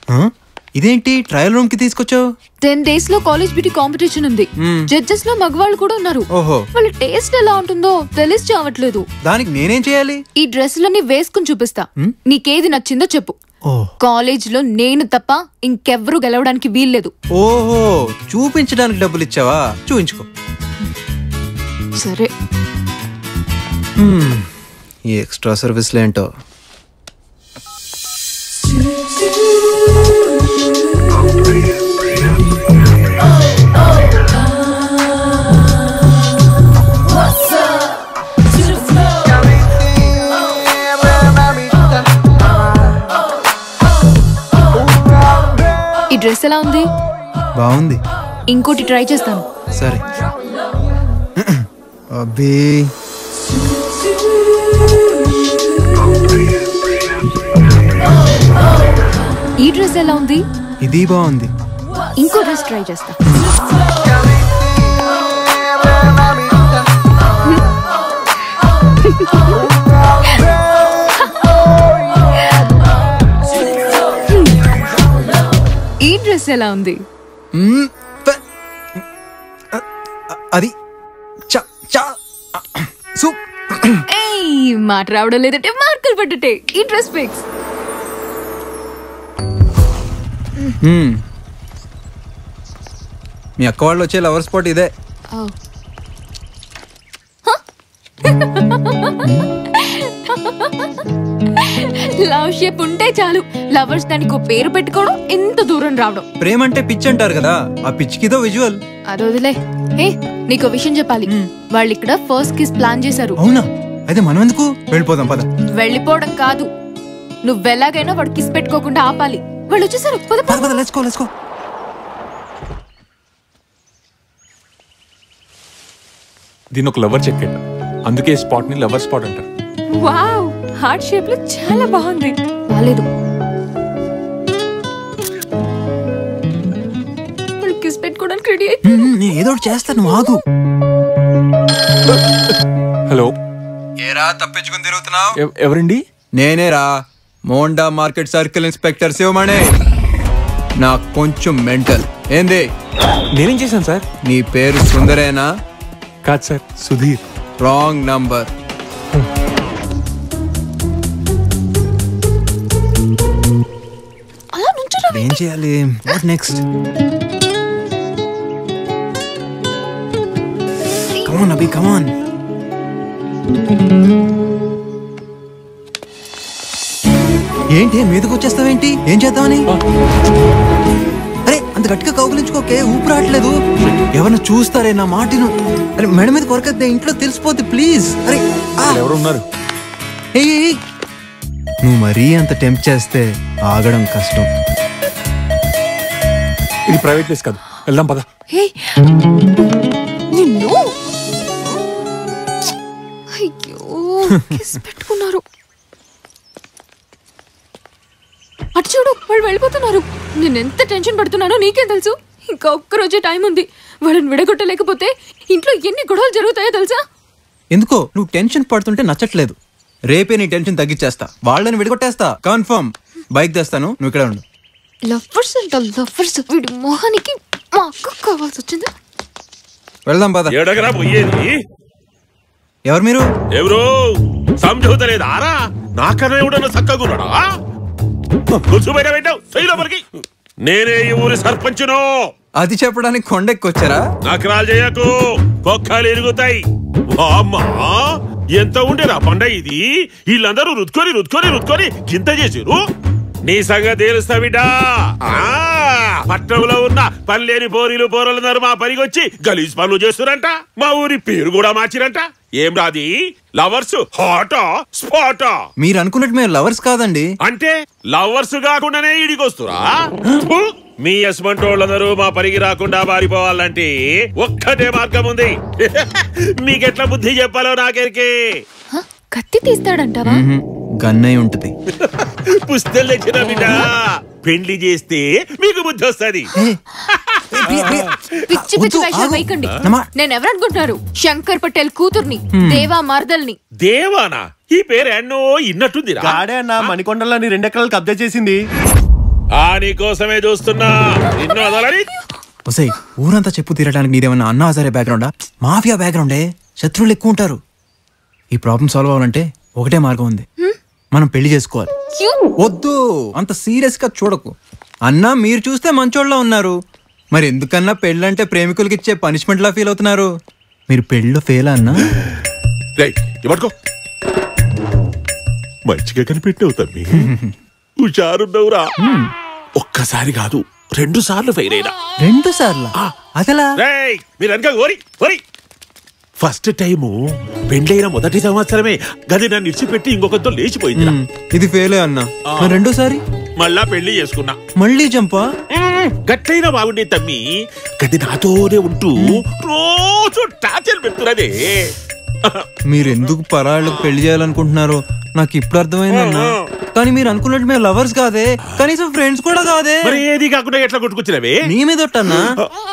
ఆ? ఇదేంటి trial room కి తీసుకొచ్చావు టెన్ డేస్ లో కాలేజ్ బ్యూటీ కాంపిటీషన్ ఉంది మ్మ్. జడ్జెస్ లో మగవాళ్ళు కూడా ఉన్నారు ఓహో వాళ్ళ టేస్ట్ ఎలా ఉంటుందో తెలిసి చావట్లేదు దానికి నేనేం చేయాలి ఈ డ్రెస్సులన్నీ వేసుకుని చూపిస్తా మ్మ్. నీకేది నచ్చిందో చెప్పు ఓ కాలేజ్ లో నేను తప్ప ఇంకెవ్వరూ గెలవడానికి వీల్లేదు ఓహో చూపించడానికి డబ్బులు ఇచ్చావా చూపించుకో సరే హ్మ్. ఈ ఎక్స్ట్రా సర్వీస్లు ఏంటో ఈ డ్రెస్ ఎలా ఉంది బాగుంది ఇంకోటి ట్రై చేస్తాను సరే అబ్బే ఈ డ్రెస్ ఎలా ఉంది ఇది బాగుంది ఇంకో డ్రెస్ ట్రై చేస్తా ఈ డ్రెస్ ఎలా ఉంది మ్మ్. ప- అ- అ- అది చ చ సు ఏయ్ మాట రావడం లేదంటే మార్కులు పట్టుటే ఈ డ్రెస్ ఫిక్స్ మ్మ్. మీ అక్క వాళ్ళు వచ్చే లవర్ స్పాట్ ఇదే లవ్ షేప్ ఉంటే చాలు లవర్స్ దానికి ఒక పేరు పెట్టుకోవడం ఇంత దూరం రావడం ప్రేమ అంటే పిచ్ అంటారు కదా ఆ పిచ్చికిదో విజువల్ అది వదిలే ఏ నీకు విషయం చెప్పాలి వాళ్ళు ఇక్కడ ఫస్ట్ కిస్ ప్లాన్ చేశారు అవునా అయితే మనం ఎందుకు వెళ్ళిపోదాం పద వెళ్ళిపోవడం కాదు నువ్వెలాగైనా వాడు కిస్ పెట్టుకోకుండా ఆపాలి వాళ్ళు వచ్చేసారు పద పద పద లెట్స్ లెట్స్ దీని ఒక లవర్ చెక్కెట్ అందుకే ఈ స్పాట్ ని లవర్ స్పాట్ అంటారు వావ్ హార్ట్ షేప్ లో చాలా బాగుంది బాలేదు వాళ్ళు కిస్ పెట్టుకోవడానికి రెడీ అయి నేను ఏదో ఒకటి చేస్తాను నువ్వు ఆగు హలో ఏరా తప్పించుకుని తిరుగుతున్నావు ఎవ- ఎవరండి నేనేరా Monda market circle inspector Sivamani నాకు కొంచెం మెంటల్ ఏంది నేనేం చేశాను సార్ నీ పేరు సుందరేనా కాదు సార్ సుధీర్ రాంగ్ నంబర్ అలా నుంచురా ఏం చేయాలి వాట్ నెక్స్ట్ కమాన్ అభి కమాన్ ఏంటి మీదకి వచ్చేస్తావేంటి ఏం చేద్దామని అరే అంత గట్టిగా కౌగులించుకోకే ఊపు రావట్లేదు ఎవరన్నా చూస్తారే నా మాటను అరే మెడ మీద కొరకద్దే ఇంట్లో తెలిసిపోతే ప్లీజ్ అరే ఆ! ఎవరు ఉన్నారు ఏయ్, ఏయ్, ఏయ్. నువ్వు మరీ అంత టెంప్ట్ చేస్తే ఆగడం కష్టం ఇది ప్రైవేట్ ప్లేస్ కాదు వెళ్దాం పద హే నిన్ను అయ్యో కిస్ పెట్టుకున్నారు అటు చూడు వాళ్ళు వెళ్ళిపోతున్నారు నేను ఎంత టెన్షన్ పడుతున్నానో నీకేం తెలుసు ఇంకా ఒక్క రోజే టైం ఉంది వాళ్ళని విడగొట్టలేకపోతే ఇంట్లో ఎన్ని గొడవలు జరుగుతాయో తెలుసా ఎందుకో నువ్వు టెన్షన్ పడుతుంటే నచ్చట్లేదు రేపే నీ టెన్షన్ తగ్గించేస్తా వాళ్ళని విడగొట్టేస్తా కన్ఫర్మ్ బైక్ తెస్తాను నువ్వు ఇక్కడ ఉండు లవ్వర్స్ అంట లవ్వర్స్ వీడి మొహానికి మా అక్క కావాల్సి వచ్చిందా వెళ్దాం పద ఎడగరా పోయేది ఎవరు మీరు ఎవరు సంజోతలేదు ఆరా నాకన్నా ఎవడన్నా చక్కగున్నాడా కూర్చోబెట్ట పెట్టావు శైలోపలికి నేనే ఈ ఊరి సర్పంచును అది చెప్పడానికి కొండెక్కొచ్చారా నకరాలు చేయకు కుక్కలు ఎరుగుతాయి అమ్మా ఎంత ఉండేరా పండ ఇది వీళ్ళందరూ రుద్కొని రుద్కొని రుద్కొని గింత చేసిరు నీ సంగతి తెలుస్తా బిడ్డా ఆ, పట్టణంలో ఉన్న పల్లెని పోరీలు పోరలందరూ మా పనికొచ్చి గలీజ్ పనులు చేస్తురంట మా ఊరి పేరు కూడా మార్చిరంట ఏం రాది లవర్స్ హాటా స్పాటా మీరు అనుకున్నట్టు మేము లవర్స్ కాదండి అంటే లవర్స్ కాకుండానే ఈడికొస్తురా ఫు! మీ యశ్మంట్ వాళ్ళందరూ మా పనికి రాకుండా మారిపోవాలంటే ఒక్కటే మార్గం ఉంది మీకెట్లా బుద్ధి చెప్పాలో నాకెరికే హ? కత్తి తీస్తాడంటావా గన్నై ఉంటది పుస్తలు తెచ్చిన బిడ్డ పెండ్లి చేస్తే మీకు బుద్ధి వస్తుంది పిచ్చి పిచ్చి వేషాలు వేయకండి నేను ఎవరనుకుంటున్నారు శంకర్ పటేల్ కూతుర్ని దేవా మర్దల్ని దేవానా ఈ పేరు ఎన్నో ఇన్నట్టుందిరా గాడే అన్న మణికొండలోని రెండు ఎకరాలు కబ్జా చేసింది ఆ నీకోసమే చూస్తున్నా నిన్ను వదలని ఒసే ఊరంతా చెప్పు తీరడానికి నీదేమన్నా అన్నా హజారే బ్యాక్గ్రౌండా మాఫియా బ్యాక్గ్రౌండే శత్రువులు ఎక్కువ ఉంటారు ఈ ప్రాబ్లం సాల్వ్ అవ్వాలంటే ఒకటే మార్గం ఉంది మనం పెళ్లి చేసుకోవాలి You- వద్దు అంత సీరియస్ గా చూడకు అన్నా మీరు చూస్తే మంచోళ్ళ ఉన్నారు మరి ఎందుకన్నా పెళ్ళంటే ప్రేమికులకి ఇచ్చే పనిష్మెంట్ లా ఫీల్ అవుతున్నారు మీరు పెళ్ళిలో ఫెయిల్ అన్నా రేయ్ ఇవ్వడుకో మంచిగా కనిపెట్టావు తమ్మి హుషారున్నావురా ఒక్కసారి కాదు రెండు సార్లు ఫెయిల్ అయినా రెండు సార్లు అదలా రేయ్ మీరు వెనక ఓరి ఓరి ఫస్ట్ టైము పెళ్ళైన మొదటి సంవత్సరమే గది నన్ను ఇడిచిపెట్టి ఇంకొకరితో లేచిపోయింది మ్, ఇది ఫెయిల్ అన్నా మరి రెండోసారి మళ్ళా పెళ్లి చేసుకున్నా మళ్ళీ చంపా గట్టైనా బాగుండే తమ్మి గది నాతోనే ఉంటూ రోజు టార్చర్ పెడుతున్నదే మీరు ఎందుకు పరాళ్ళకు పెళ్లి చేయాలనుకుంటున్నారో నాకు ఇప్పుడు అర్థమైందన్నా కానీ మీరు అనుకున్నట్టు మేము లవర్స్ కాదే కనీసం ఫ్రెండ్స్ కూడా కాదే మరి ఏది కాకుండా ఎట్లా కొట్టుకొచ్చినవే నీ మీద ఒట్టన్నా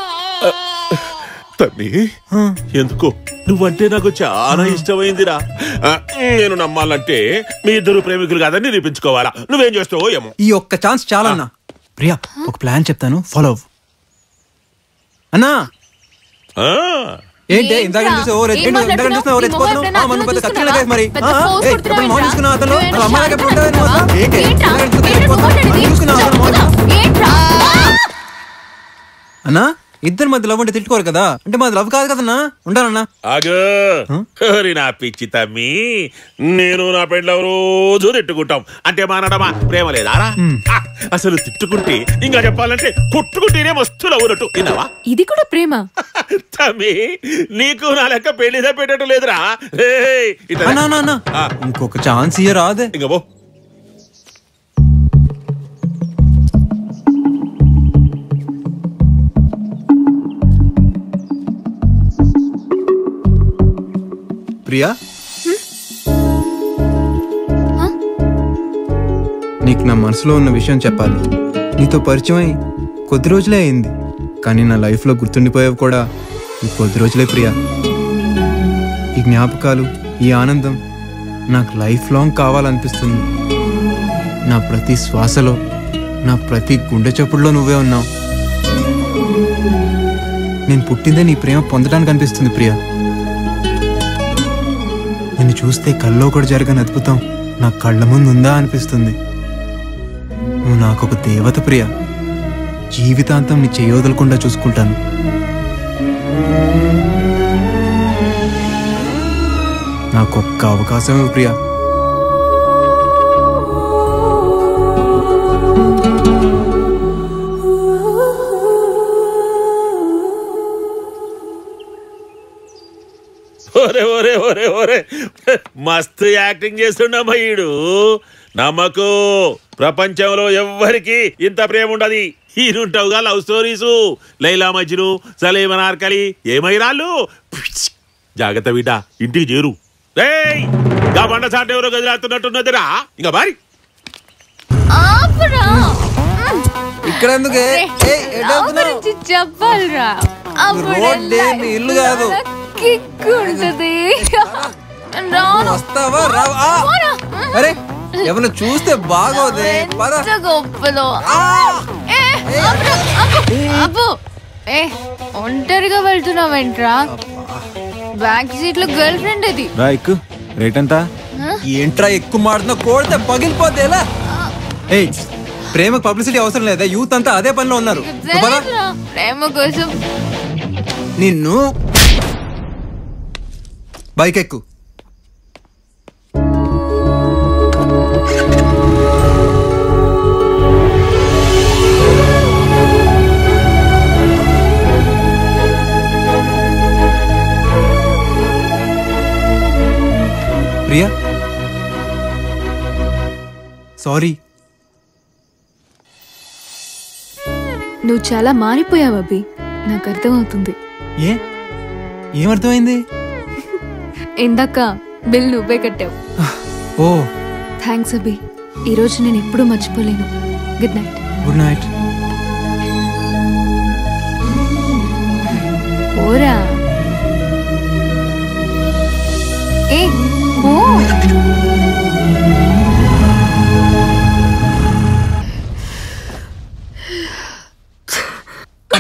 తమ్మి ఎందుకో నువ్వంటే నాకు చాలా ఇష్టమైందిరా ఆ, నేను నమ్మాలంటే మీ ఇద్దరు ప్రేమికులు కాదని నిరూపించుకోవాలా నువ్వేం చేస్తావో ఏమో ఈ ఒక్క ఛాన్స్ చాలన్నా ప్రియా ఒక ప్లాన్ చెప్తాను ఫాలో అవ్వు అన్నా ఆ, ఏంటి ఏంట్రా? ఇందాక చూస్తే ఓ రెచ్చి- ఏం ఏంటి ఇందాక చూస్తే ఓ మాట్లాడుతున్నావు? రెచ్చిపోతున్నావు? నీ మొహం ఆ, మనం పెద్ద ఎప్పుడైనా కత్తిరిలా కేసు మరి పెద్ద ఆ, పోజ్ ఏయ్, కొడుతున్నావు ఎప్పుడు మొహం ఏంట్రా? చూసుకున్నావు అతను? నువ్వేమైనా వాళ్ళ అమ్మాయిలకి ఎప్పుడు ఉంటుంది శాంతంగా నువ్వు? ఏంటి? ఏంట్రా? ఇందాక చూస్తే ఏంట్రా రెచ్చిపోతున్నావు? మాట్లాడేది? మనం చూసుకున్నావు అతను మొహం? ఏంట్రా? అన్నా ఇద్దరు మధ్య లవ్ అంటే తిట్టుకోరు కదా అంటే మాది లవ్ కాదు కదన్నా ఉంటానన్నా ఆగు ఓరి నా పిచ్చి తమ్మి నేను నా పెండ్ల రోజు తిట్టుకుంటాం అంటే మానడమా ప్రేమ లేదారా ఆ, అసలు తిట్టుకుంటే ఇంకా చెప్పాలంటే కొట్టుకుంటేనే మస్తు నవ్వునట్టు విన్నావా ఇది కూడా ప్రేమ తమ్మి నీకు నా లెక్క పెళ్లి పెట్టడం లేదురా రేయ్, ఇట్లా అన్నా అన్నా, అన్నా ఆ. ఇంకొక ఛాన్స్ ఇయ్య రాదే ఇంక పో ప్రియా నీకు నా మనసులో ఉన్న విషయం చెప్పాలి నీతో పరిచయం అయి కొద్ది రోజులే అయింది కానీ నా లైఫ్లో గుర్తుండిపోయేవి కూడా ఈ కొద్ది రోజులే ప్రియా ఈ జ్ఞాపకాలు ఈ ఆనందం నాకు లైఫ్ లాంగ్ కావాలనిపిస్తుంది నా ప్రతి శ్వాసలో నా ప్రతి గుండె చప్పుడులో నువ్వే ఉన్నావు నేను పుట్టిందే నీ ప్రేమ పొందడానికి అనిపిస్తుంది ప్రియా నిన్ను చూస్తే కల్లో కూడా జరగని అద్భుతం నా కళ్ళ ముందు ఉందా అనిపిస్తుంది నువ్వు నాకొక దేవత ప్రియ జీవితాంతం నీ చేయవదలకుండా చూసుకుంటాను నాకొక్క అవకాశం ఇవ్వు ప్రియా ఒరే ఒరే ఒరే ఒరే మస్తు యాక్టింగ్ చేస్తుండమ్మా ఈడు నమ్మకు ప్రపంచంలో ఎవ్వరికి ఇంత ప్రేమ ఉండదు ఈయనుంటావుగా లవ్ స్టోరీసు లైలా మజ్ను సలీమన్ ఆర్కలి ఏమైరాళ్ళు జాగ్రత్త బిడ్డ ఇంటికి చేరు రేయ్ గా బండ చాట ఎవరో గదిలాడుతున్నట్టున్నదిరా ఇంకా బారి ఆపురా. ఇక్కడ ఎందుకే ఏయ్, ఎటు లవ్ వెళ్తున్నావ్? గురించి చెప్పాలిరా అప్పుడు రోడ్డే నీ ఇల్లు కాదు. కిక్ ఉంటది రాను వస్తావా రావా ఆ! పోరా. అరే ఎవరిని చూస్తే బాగోదే పద ఎంత గొప్పలో ఆ! ఏ, ఆపురా, ఆపు, ఆపు. ఏ ఒంటరిగా వెళ్తున్నావేంట్రా బ్యాక్ సీట్ లో గర్ల్ ఫ్రెండ్ అది రా ఎక్కు రేట్ ఎంత ఏంట్రా ఎక్కువ మాడుతున్నా కోడితే పగిలిపోతే ఎలా ఏయ్ ప్రేమకు పబ్లిసిటీ అవసరం లేదా యూత్ అంతా అదే పనిలో ఉన్నారు నువ్వు పద. తెలీదురా, ప్రేమ కోసం నిన్ను బైక్ ఎక్కు ప్రియా సారీ నువ్వు చాలా మారిపోయావు అభి నాకు అర్థమవుతుంది ఏ ఏమర్థమైంది ఇందాక బిల్ నువ్వే కట్టావు ఓ థ్యాంక్స్ అభి ఈరోజు నేను ఎప్పుడూ మర్చిపోలేను గుడ్ నైట్ గుడ్ నైట్ ఓరా ఏ ఓ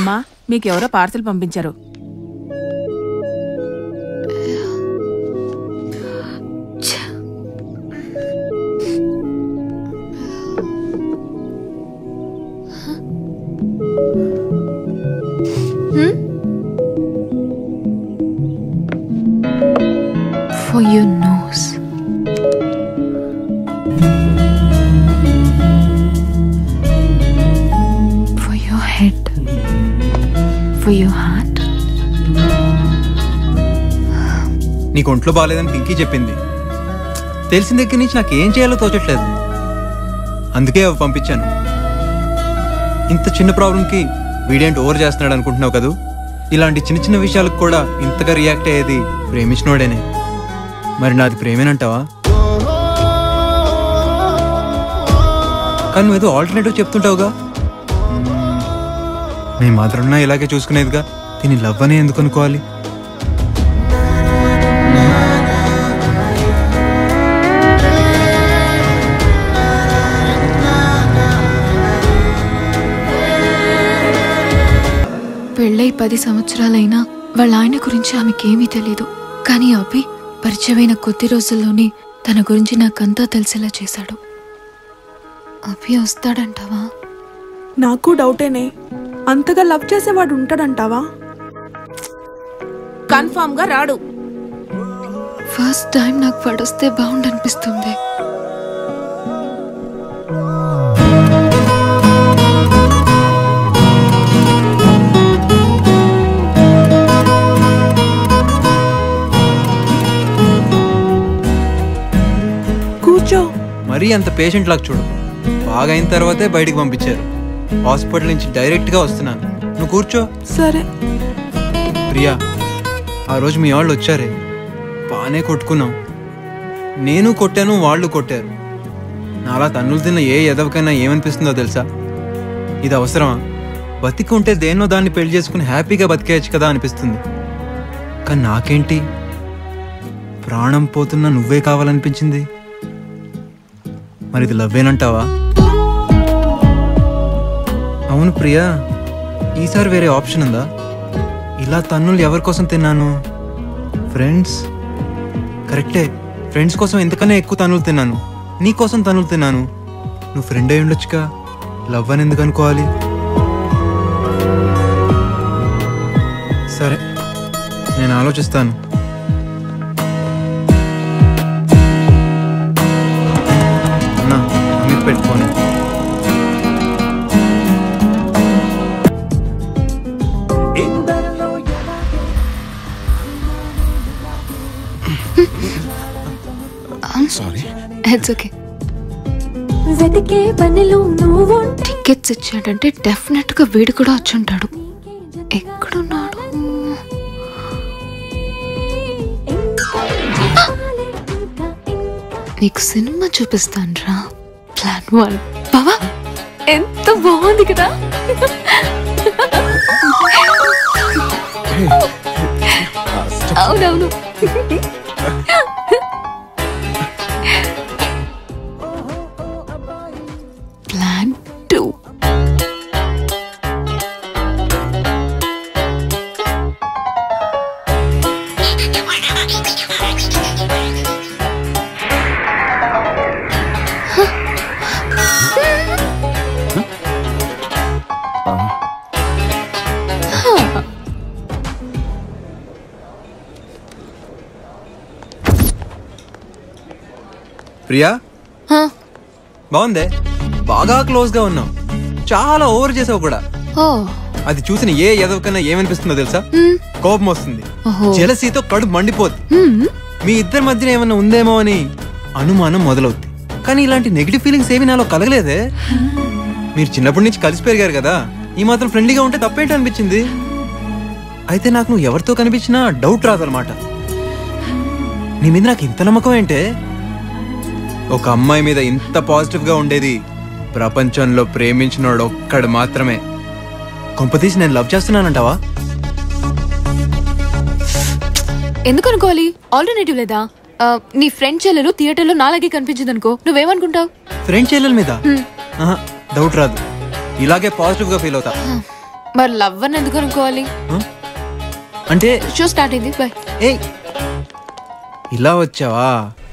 అమ్మా మీకెవరో పార్సల్ పంపించారు For your nose. For your head. For your heart. నీకు ఒంట్లో బాగాలేదని పింకీ చెప్పింది తెలిసిన దగ్గర నుంచి నాకు ఏం చేయాలో తోచట్లేదు అందుకే అవి పంపించాను ఇంత చిన్న ప్రాబ్లంకి వీడేంటి ఓవర్ చేస్తున్నాడు అనుకుంటున్నావు కదూ ఇలాంటి చిన్న చిన్న విషయాలకు కూడా ఇంతగా రియాక్ట్ అయ్యేది ప్రేమించినోడేనే మరి నాది ప్రేమేనంటావా కానీ నువ్వు ఏదో ఆల్టర్నేటివ్ చెప్తుంటావుగా నీ మాత్రం ఇలాగే చూసుకునేదిగా దీని లవ్ అని ఎందుకు అనుకోవాలి పెళ్ళై పది సంవత్సరాలైనా వాళ్ళ ఆయన గురించి ఆమెకేమీ తెలీదు కానీ అభి పరిచయమైన కొద్ది రోజుల్లోనే తన గురించి నాకంతా తెలిసేలా చేశాడు అభి వస్తాడంటావా నాకు డౌటేనే అంతగా లవ్ చేసేవాడు ఉంటాడంటావా కన్ఫామ్ గా రాడు ఫస్ట్ టైం నాకు పడొస్తే బాగుండనిపిస్తుంది కూర్చో మరీ అంత పేషెంట్ లాగా చూడు బాగా అయిన తర్వాతే బయటికి పంపించారు హాస్పిటల్ నుంచి డైరెక్ట్గా వస్తున్నాను నువ్వు కూర్చో సరే ప్రియా ఆ రోజు మీ వాళ్ళు వచ్చారే బాగానే కొట్టుకున్నాం నేను కొట్టాను వాళ్ళు కొట్టారు నాలా తన్నులు తిన్న ఏ ఎదవకైనా ఏమనిపిస్తుందో తెలుసా ఇది అవసరమా బతికి ఉంటే దేన్నో దాన్ని పెళ్లి చేసుకుని హ్యాపీగా బతికేయచ్చు కదా అనిపిస్తుంది కానీ నాకేంటి ప్రాణం పోతున్నా నువ్వే కావాలనిపించింది మరి ఇది లవ్వేనంటావా అవును ప్రియా ఈసారి వేరే ఆప్షన్ ఉందా ఇలా తన్నులు ఎవరి కోసం తిన్నాను ఫ్రెండ్స్ కరెక్టే ఫ్రెండ్స్ కోసం ఎంతకన్నా ఎక్కువ తన్నులు తిన్నాను నీ కోసం తన్నులు తిన్నాను నువ్వు ఫ్రెండ్ అయి ఉండొచ్చుగా లవ్ అని ఎందుకు అనుకోవాలి సరే నేను ఆలోచిస్తాను అన్నా అమిత్ పెట్టుకోని సారీ ఇట్స్ ఓకే వెతికే పనిలో నువ్వు టికెట్స్ ఇచ్చాడంటే డెఫినెట్ గా వీడు కూడా వచ్చి ఉంటాడు ఎక్కడున్నాడు నీకు సినిమా చూపిస్తాను రా ప్లాన్ వన్ బావా ఎంత బాగుంది కదా అవునవును ప్లాన్ టూ ప్రియా హా, బాగుందే బాగా క్లోజ్ గా ఉన్నావు చాలా ఓవర్ చేసావు కూడా ఓ అది చూసిన ఏ ఎదవకన్నా ఏమనిపిస్తుందో తెలుసా మ్, కోపం వస్తుంది ఓహో. జలసీతో కడుపు మండిపోద్ది మ్, మీ ఇద్దరి మధ్యన ఏమన్నా ఉందేమో అని అనుమానం మొదలవుద్ది కానీ ఇలాంటి నెగిటివ్ ఫీలింగ్స్ ఏమీ నాలో కలగలేదే మీరు చిన్నప్పటి నుంచి కలిసి పెరిగారు కదా ఈ మాత్రం ఫ్రెండ్లీగా ఉంటే తప్పేంటి అనిపించింది అయితే నాకు నువ్వు ఎవరితో కనిపించినా డౌట్ రాదనమాట నీ మీద నాకు ఇంత నమ్మకం ఏంటే ఒక అమ్మాయి మీద ఇంత పాజిటివ్ గా ఉండేది ప్రపంచంలో ప్రేమించినోడు ఒక్కడు మాత్రమే కొంపతీసి నేను లవ్ చేస్తున్నానంటావా ఎందుకు అనుకోవాలి ఆల్టర్నేటివ్ లేదా ఆ, నీ ఫ్రెండ్ చెల్లెలు థియేటర్లో నాలాగే కనిపించింది అనుకో నువ్వేమనుకుంటావు ఫ్రెండ్ చెల్లెల మీద ఆహా, డౌట్ రాదు ఇలాగే పాజిటివ్ గా ఫీల్ అవుతా మరి లవ్ అని ఎందుకు అనుకోవాలి అంటే షో స్టార్ట్ అయింది బాయ్ ఏయ్ ఇలా వచ్చావా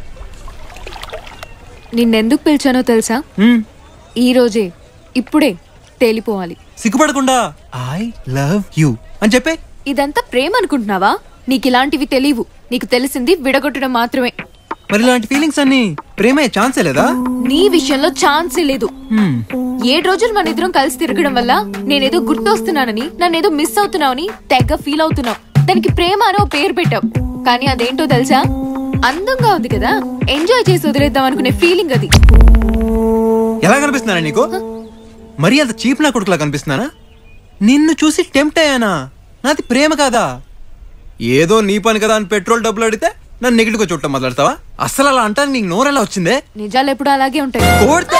నిన్నెందుకు పిలిచానో తెలుసా హ్మ్, ఈ రోజే ఇప్పుడే తేలిపోవాలి సిగ్గుపడకుండా ఐ లవ్ యూ అని చెప్పే ఇదంతా ప్రేమ అనుకుంటున్నావా నీకు ఇలాంటివి తెలియవు నీకు తెలిసింది విడగొట్టడం మాత్రమే మరి ఇలాంటి ఫీలింగ్స్ అన్ని ప్రేమే ఛాన్సే లేదా నీ విషయంలో ఛాన్సే లేదు హ్మ్, ఏడు రోజులు మన ఇద్దరం కలిసి తిరగడం వల్ల నేనేదో గుర్తొస్తున్నానని నన్నేదో మిస్ అవుతున్నావని తెగ ఫీల్ అవుతున్నావు దానికి ప్రేమ అని ఓ పేరు పెట్టావు కానీ అదేంటో తెలుసా అందంగా ఉంది కదా ఎంజాయ్ చేసి వదిలేద్దాం అనుకునే ఫీలింగ్ అది ఎలా కనిపిస్తున్నానా నీకు మరి అంత చీప్ నా కొడుకులా కనిపిస్తున్నానా నిన్ను చూసి టెంప్ట్ అయ్యానా నాది ప్రేమ కాదా ఏదో నీ పని కదా అని పెట్రోల్ డబ్బులు అడిగితే నన్ను నెగిటివ్గా చూడటం మొదలెడతావా అసలు అలా అంటాను నీకు నోరెలా వచ్చిందే నిజాలు ఎప్పుడు అలాగే ఉంటాయి కొడితే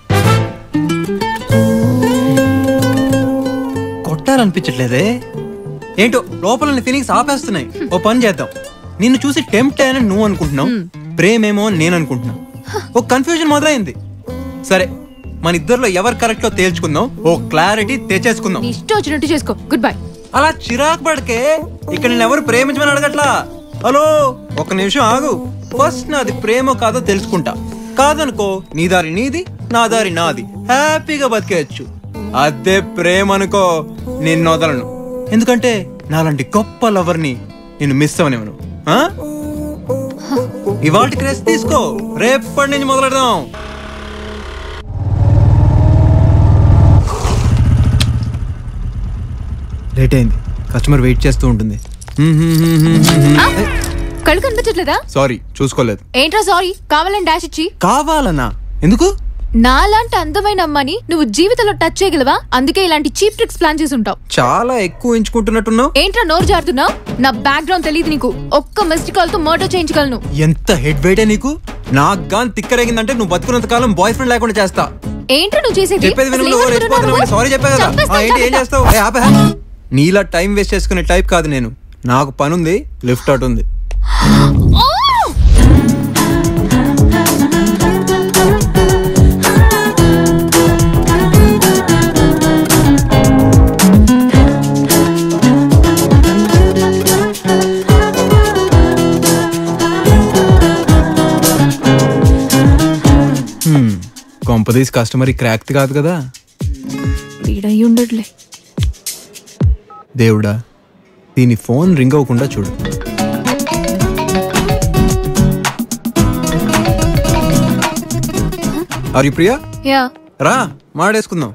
కొట్టాలనిపించట్లేదే ఏంటో లోపల ఫీలింగ్స్ ఆపేస్తున్నాయి ఓ పని చేద్దాం నిన్ను చూసి టెంప్ట్ అయ్యానని నువ్వు అనుకుంటున్నావు ప్రేమేమో అని నేను అనుకుంటున్నా ఓ కన్ఫ్యూజన్ మొదలైంది సరే మన ఇద్దరిలో ఎవరు కరెక్టో తేల్చుకుందాం ఓ క్లారిటీ తెచ్చేసుకుందాం నీ ఇష్టం వచ్చినట్టు చేసుకో గుడ్ బై అలా చిరాకు పడకే ఇక్కడ నేను ఎవరు ప్రేమించమని అడగట్లా హలో ఒక నిమిషం ఆగు ఫస్ట్ నాది ప్రేమ కాదో తెలుసుకుంటా కాదనుకో నీ దారి నీది నా దారి నాది హ్యాపీగా బతికేయచ్చు అదే ప్రేమ అనుకో నిన్ను వదలను ఎందుకంటే నాలాంటి గొప్ప లవర్ని నేను మిస్ అవనివ్వను ఆ? ఇవాళకి రెస్ట్ తీసుకో రేపటి నుంచి మొదలెడదాం లేట్ అయింది కస్టమర్ వెయిట్ చేస్తూ ఉంటుంది కళ్ళు కనిపించట్లేదా సారీ చూసుకోలేదు ఏంట్రా సారీ కావాలని డాష్ ఇచ్చి కావాలనా ఎందుకు నాలాంటి అందమైన అమ్మని నువ్వు జీవితంలో టచ్ చేయగలవా అందుకే ఇలాంటి చీప్ ట్రిక్స్ ప్లాన్ చేసి ఉంటావు చాలా ఎక్కువ ఎంచుకుంటున్నట్టున్నావు ఏంట్రా నోరు జారుతున్నావు నా బ్యాక్గ్రౌండ్ తెలియదు నీకు ఒక్క మిస్డ్ కాల్ తో మర్డర్ చేయించగలను ఎంత హెడ్ వెయిటే నీకు నాకు గాని తిక్కరేగిందంటే నువ్వు బతుకున్నంత కాలం బాయ్ ఫ్రెండ్ లేకుండా చేస్తా ఏంట్రా నువ్వు చేసేది చెప్పేది అసలు వినులు ఏమనుకుంటున్నావు నువ్వు? సారీ చెప్పా కదా చంపేస్తా, ఆ, ఏంటి ఏం చంపేస్తా. చేస్తావు ఏ, ఆపే. నీలా టైం వేస్ట్ చేసుకునే టైప్ కాదు నేను నాకు పని ఉంది లిఫ్ట్ అవుట్ ఉంది ఓ! హ్మ్. కొంపదీసి కస్టమర్ క్రాక్ట్ కాదు కదా వీడై ఉండట్లే దేవుడా దీని ఫోన్ రింగ్ అవ్వకుండా చూడు అరి ప్రియా యా రా మాడేసుకుందాం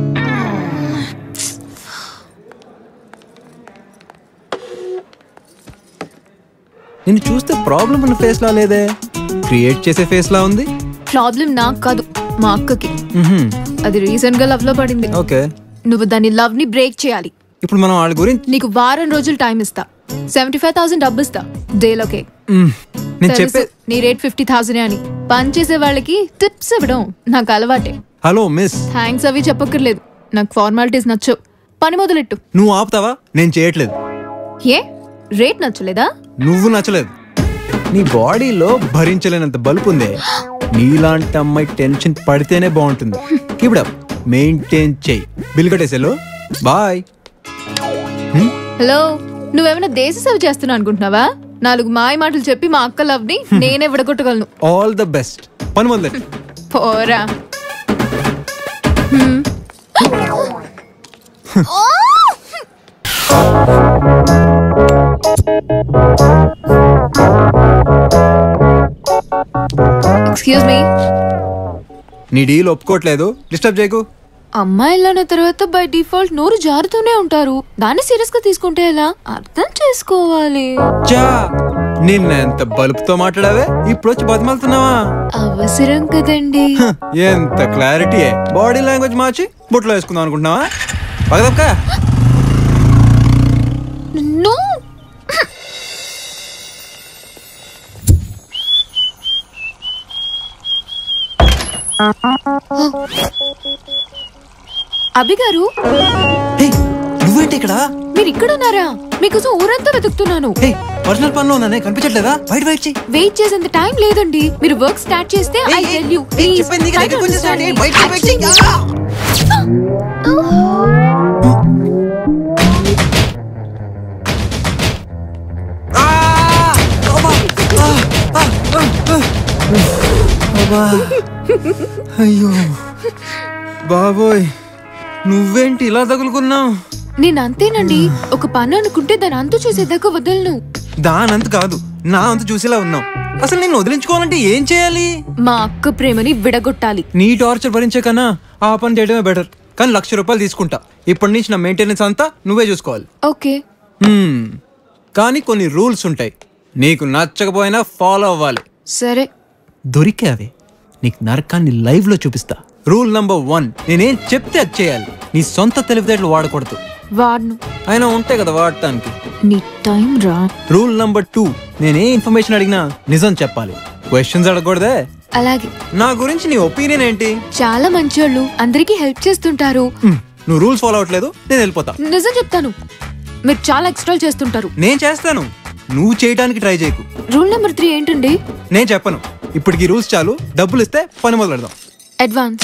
నిన్ను చూస్తే ప్రాబ్లం ఉన్న ఫేస్ లా లేదే క్రియేట్ చేసే ఫేస్ లా ఉంది ప్రాబ్లం నాకు కాదు మా అక్కకి అది రీసెంట్ గా లవ్ లో పడింది ఓకే నువ్వు దాని లవ్ ని బ్రేక్ చేయాలి ఇప్పుడు మనం వాళ్ళ గురించి నీకు వారం రోజులు టైం ఇస్తా సెవెంటీ ఫైవ్ థౌసండ్ డబ్బు ఇస్తా డేలోకే మ్మ్. నేను తెలుసు, చెప్పే నీ రేట్ ఫిఫ్టీ థౌసండ్ అని పని చేసే వాళ్ళకి టిప్స్ ఇవ్వడం నాకు అలవాటే హలో మిస్ థ్యాంక్స్ అవి చెప్పక్కర్లేదు నాకు ఫార్మాలిటీస్ నచ్చవు పని మొదలెట్టు నువ్వు ఆపుతావా నేను చేయట్లేదు ఏ రేట్ నచ్చలేదా నువ్వు నచ్చలేదు నీ బాడీలో భరించలేనంత బలుపు ఉందే నీలాంటి అమ్మాయి టెన్షన్ పడితేనే బాగుంటుంది ఇప్పుడు మెయింటైన్ చేయి బిల్ కట్టేసేలో బాయ్ హలో నువ్వేమైనా దేశ సేవ చేస్తున్నావు అనుకుంటున్నావా నాలుగు మాయ మాటలు చెప్పి మా అక్క లవ్ ని నేనే విడగొట్టగలను ఆల్ ద బెస్ట్ పని మొదలెట్టు పోరా హ్మ్. ఎక్స్క్యూజ్ మీ నీ డీల్ ఒప్పుకోవట్లేదు డిస్టర్బ్ చేయకు అమ్మాయిలన్న తర్వాత బై డిఫాల్ట్ నోరు జారుతూనే ఉంటారు దాన్ని సీరియస్ గా తీసుకుంటే ఎలా అర్థం చేసుకోవాలి చా నిన్న ఎంత బలుపుతో మాట్లాడావే ఇప్పుడు వచ్చి బతిమాలుతున్నావా అవసరం కదండి హ, ఎంత క్లారిటీ బాడీ లాంగ్వేజ్ మార్చి బుట్లో వేసుకుందాం అనుకుంటున్నావా పగదక్క నో అభి గారు నువ్వేంటి ఇక్కడ మీరు ఇక్కడ ఉన్నారా మీకోసం ఊరంతా వెతుకుతున్నాను హే పర్సనల్ పనిలో ఉన్నానే కనిపించట్లేదా బయట వెయిట్ చేయి వెయిట్ చేసేంత టైం లేదండి మీరు వర్క్ స్టార్ట్ చేస్తే ఐ ఏయ్, టెల్ యూ ఏయ్, ప్లీజ్ చెప్పేది నీకు దగ్గరికి వచ్చేసాడు. ఏయ్, బయట వెయిట్ చేయి. అబ్బా అయ్యో బాబోయ్ నువ్వేంటి ఇలా తగులుకున్నావు నేను అంతేనండి ఒక పని అనుకుంటే దాని అంతు చూసేదాకా వదలను దానంత కాదు నా అంత చూసేలా ఉన్నావు అసలు నేను వదిలించుకోవాలంటే ఏం చేయాలి మా అక్క ప్రేమని విడగొట్టాలి నీ టార్చర్ భరించే కన్నా ఆ పని చేయడమే బెటర్ కానీ లక్ష రూపాయలు తీసుకుంటా ఇప్పటి నుంచి నా మెయింటెనెన్స్ అంతా నువ్వే చూసుకోవాలి ఓకే హ్మ్. కానీ కొన్ని రూల్స్ ఉంటాయి నీకు నచ్చకపోయినా ఫాలో అవ్వాలి సరే దొరికావే నీకు నరకాన్ని లైవ్ లో చూపిస్తా రూల్ నంబర్ వన్ నేనేం చెప్తే అది చేయాలి నీ సొంత తెలివితేటలు వాడకూడదు వాడను అయినా ఉంటాయి కదా వాడటానికి నీ టైం రా రూల్ నంబర్ టూ నేనే ఇన్ఫర్మేషన్ అడిగినా నిజం చెప్పాలి క్వశ్చన్స్ అడగకూడదే అలాగే నా గురించి నీ ఒపీనియన్ ఏంటి చాలా మంచోళ్ళు అందరికీ హెల్ప్ చేస్తుంటారు హ్మ్, నువ్వు రూల్స్ ఫాలో అవ్వట్లేదు నేను వెళ్ళిపోతా నిజం చెప్తాను మీరు చాలా ఎక్స్ట్రాల్ చేస్తుంటారు నేను చేస్తాను నువ్వు చేయడానికి ట్రై చేయకు రూల్ నెంబర్ త్రీ ఏంటండి నేను చెప్పను ఇప్పటికి రూల్స్ చాలు డబ్బులు ఇస్తే పని మొదలు పెడదాం అడ్వాన్స్